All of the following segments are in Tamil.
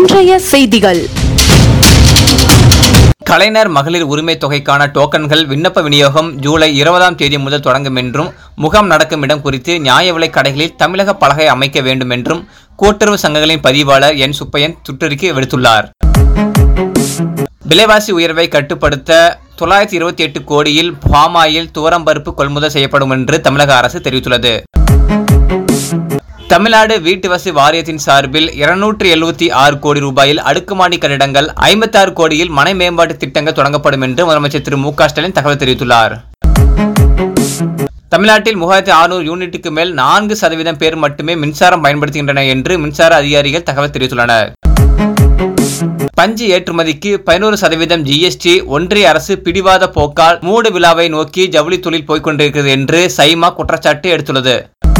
இன்றைய செய்திகள் கலைஞர் மகளிர் உரிமை தொகைக்கான டோக்கன்கள் விண்ணப்ப விநியோகம் ஜூலை இருபதாம் தேதி முதல் தொடங்கும் என்றும் முகாம் நடக்கும் இடம் குறித்து நியாய விலைக் கடைகளில் தமிழக பலகை அமைக்க வேண்டும் என்றும் கூட்டுறவு சங்கங்களின் பதிவாளர் என் சுப்பையன் சுற்றறிக்கை விடுத்துள்ளார் விலைவாசி உயர்வை கட்டுப்படுத்த தொள்ளாயிரத்தி இருபத்தி எட்டு கோடியில் பாமாயில் துவரம்பருப்பு கொள்முதல் செய்யப்படும் என்று தமிழக அரசு தெரிவித்துள்ளது தமிழ்நாடு வீட்டு வசதி வாரியத்தின் சார்பில் இருநூற்று எழுபத்தி ஆறு கோடி ரூபாயில் அடுக்குமாடி கட்டிடங்கள் ஐம்பத்தாறு கோடியில் மனை மேம்பாட்டு திட்டங்கள் தொடங்கப்படும் என்று முதலமைச்சர் திரு மு க ஸ்டாலின் தகவல் தெரிவித்துள்ளார் தமிழ்நாட்டில் மூவாயிரத்தி அறுநூறு யூனிட்டுக்கு மேல் நான்கு சதவீதம் பேர் மட்டுமே மின்சாரம் பயன்படுத்துகின்றனர் என்று மின்சார அதிகாரிகள் தகவல் தெரிவித்துள்ளனர் பஞ்சு ஏற்றுமதிக்கு பதினோரு சதவீதம் ஜிஎஸ்டி ஒன்றிய அரசு பிடிவாத போக்கால் மூடு விழாவை நோக்கி ஜவுளி தொழில் போய்க்கொண்டிருக்கிறது என்று சைமா குற்றச்சாட்டு எடுத்துள்ளது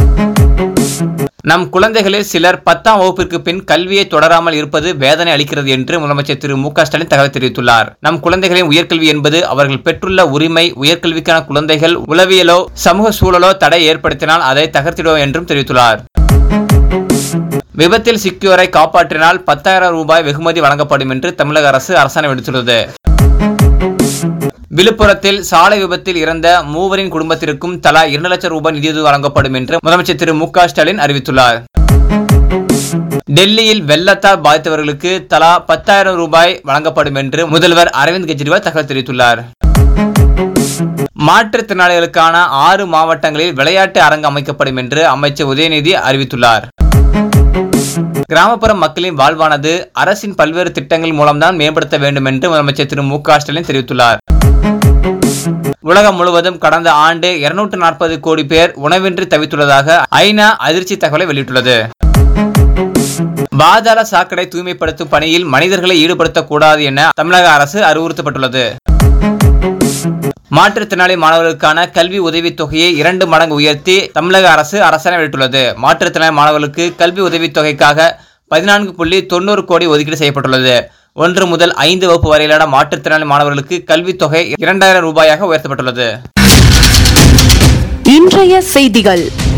நம் குழந்தைகளில் சிலர் பத்தாம் வகுப்பிற்கு பின் கல்வியை தொடராமல் இருப்பது வேதனை அளிக்கிறது என்று முதலமைச்சர் திரு மு க ஸ்டாலின் தகவல் தெரிவித்துள்ளார் நம் குழந்தைகளின் உயர்கல்வி என்பது அவர்கள் பெற்றுள்ள உரிமை உயர்கல்விக்கான குழந்தைகள் உளவியலோ சமூக சூழலோ தடை ஏற்படுத்தினால் அதை தகர்த்திடுவோம் என்றும் தெரிவித்துள்ளார் விபத்தில் சிக்கியோரை காப்பாற்றினால் பத்தாயிரம் ரூபாய் வெகுமதி வழங்கப்படும் என்று தமிழக அரசு அரசாணை விடுத்துள்ளது விழுப்புரத்தில் சாலை விபத்தில் இறந்த மூவரின் குடும்பத்திற்கும் தலா இரண்டு லட்சம் ரூபாய் நிதியுதவி வழங்கப்படும் என்று முதலமைச்சர் திரு மு க ஸ்டாலின் அறிவித்துள்ளார் டெல்லியில் வெள்ளத்தால் பாதித்தவர்களுக்கு தலா பத்தாயிரம் ரூபாய் வழங்கப்படும் என்று முதல்வர் அரவிந்த் கெஜ்ரிவால் தகவல் தெரிவித்துள்ளார் மாற்றுத்திறனாளிகளுக்கான ஆறு மாவட்டங்களில் விளையாட்டு அரங்கு அமைக்கப்படும் என்று அமைச்சர் உதயநிதி அறிவித்துள்ளார் கிராமப்புற மக்களின் வாழ்வானது அரசின் பல்வேறு திட்டங்கள் மூலம்தான் மேம்படுத்த வேண்டும் என்று முதலமைச்சர் திரு மு க ஸ்டாலின் தெரிவித்துள்ளார் உலகம் முழுவதும் கடந்த ஆண்டு இருநூற்று நாற்பது கோடி பேர் உணவின்றி தவித்துள்ளதாக ஐநா அதிர்ச்சி தகவலை வெளியிட்டுள்ளது பாதாள சாக்கடை தூய்மைப்படுத்தும் பணியில் மனிதர்களை ஈடுபடுத்தக்கூடாது என தமிழக அரசு அறிவுறுத்தப்பட்டுள்ளது மாற்றுத்திறனாளி மாணவர்களுக்கான கல்வி உதவித் தொகையை இரண்டு மடங்கு உயர்த்தி தமிழக அரசு அரசாணை வெளியிட்டுள்ளது மாற்றுத்திறனாளி மாணவர்களுக்கு கல்வி உதவித் தொகைக்காக பதினான்கு புள்ளி தொண்ணூறு கோடி ஒதுக்கீடு செய்யப்பட்டுள்ளது ஒன்று முதல் ஐந்து வகுப்பு வரையிலான மாற்றுத்திறனாளி மாணவர்களுக்கு கல்வித் தொகை இரண்டாயிரம் ரூபாயாக உயர்த்தப்பட்டுள்ளது இன்றைய செய்திகள்